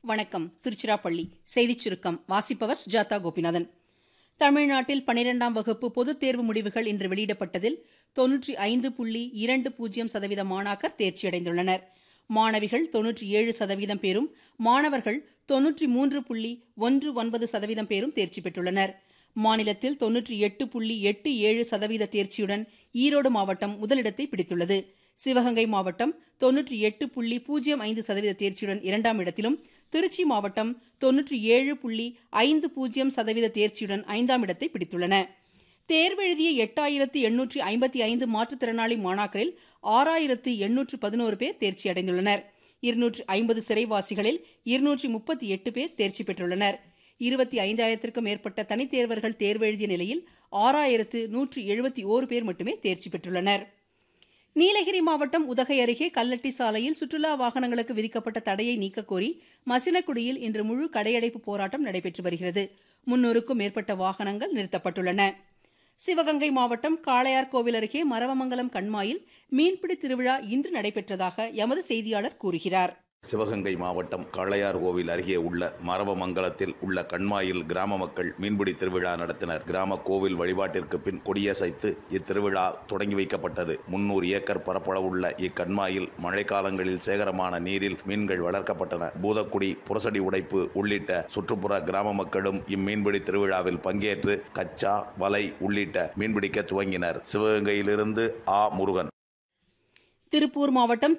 வணக்கம் திருச்சிராப்பள்ளி செய்திச் சுருக்கம் வாசிப்பவர் சுஜாதா கோபிநாதன் தமிழ்நாட்டில் பனிரெண்டாம் வகுப்பு பொதுத் தேர்வு முடிவுகள் இன்று வெளியிடப்பட்டதில் தொன்னூற்றி ஐந்து புள்ளி இரண்டு பூஜ்ஜியம் சதவீத மாணாக்கர் தேர்ச்சியடைந்துள்ளனர் மாணவிகள் தொன்னூற்றி ஏழு சதவீதம் பேரும் மாணவர்கள் தொன்னூற்றி மூன்று புள்ளி ஒன்று ஒன்பது சதவீதம் பேரும் தேர்ச்சி பெற்றுள்ளனர் மாநிலத்தில் தொன்னூற்றி எட்டு புள்ளி எட்டு ஏழு சதவீத தேர்ச்சியுடன் ஈரோடு மாவட்டம் முதலிடத்தை பிடித்துள்ளது சிவகங்கை மாவட்டம் தொன்னூற்றி எட்டு புள்ளி பூஜ்ஜியம் ஐந்து சதவீத தேர்ச்சியுடன் இரண்டாம் இடத்திலும் திருச்சி மாவட்டம் தொன்னூற்றி ஏழு புள்ளி ஐந்து பூஜ்ஜியம் சதவீத தேர்ச்சியுடன் ஐந்தாம் இடத்தை பிடித்துள்ளன தேர்வெழுதிய எட்டாயிரத்து எண்ணூற்றி ஐம்பத்தி ஐந்து மாற்றுத்திறனாளி மாணாக்கரில் ஆறாயிரத்து எண்ணூற்று பதினோரு பேர் தேர்ச்சி அடைந்துள்ளனர் இருநூற்று ஐம்பது சிறைவாசிகளில் இருநூற்றி முப்பத்தி எட்டு பேர் தேர்ச்சி பெற்றுள்ளனர் இருபத்தி ஐந்தாயிரத்திற்கும் மேற்பட்ட தனித் தேர்வர்கள் தேர்வெழுதிய நிலையில் ஆறாயிரத்து நூற்று எழுபத்தி ஓரு பேர் மட்டுமே தேர்ச்சி பெற்றுள்ளனர் நீலகிரி மாவட்டம் உதகை அருகே கல்லட்டி சாலையில் சுற்றுலா வாகனங்களுக்கு விதிக்கப்பட்ட தடையை நீக்கக் கோரி மசினக்குடியில் இன்று முழு கடையடைப்பு போராட்டம் நடைபெற்று வருகிறது முன்னூறுக்கும் மேற்பட்ட வாகனங்கள் நிறுத்தப்பட்டுள்ளன சிவகங்கை மாவட்டம் காளையார் கோவில் அருகே மரவமங்கலம் கண்மாயில் மீன்பிடி திருவிழா இன்று நடைபெற்றதாக எமது செய்தியாளர் கூறுகிறார் சிவகங்கை மாவட்டம் காளையார் கோவில் அருகே உள்ள மரவமங்கலத்தில் உள்ள கண்மாயில் கிராம மக்கள் மீன்பிடி திருவிழா நடத்தினர் கிராம கோவில் வழிபாட்டிற்கு பின் கொடியசைத்து இத்திருவிழா தொடங்கி வைக்கப்பட்டது முன்னூறு ஏக்கர் பரப்பளவுள்ள இக்கண்மாயில் மழைக்காலங்களில் சேகரமான நீரில் மீன்கள் வளர்க்கப்பட்டன பூதக்குடி புரசடி உடைப்பு உள்ளிட்ட சுற்றுப்புற கிராம மக்களும் இம்மீன்பிடி திருவிழாவில் பங்கேற்று கச்சா வலை உள்ளிட்ட மீன்பிடிக்க துவங்கினர் சிவகங்கையிலிருந்து ஆ முருகன் திருப்பூர் மாவட்டம்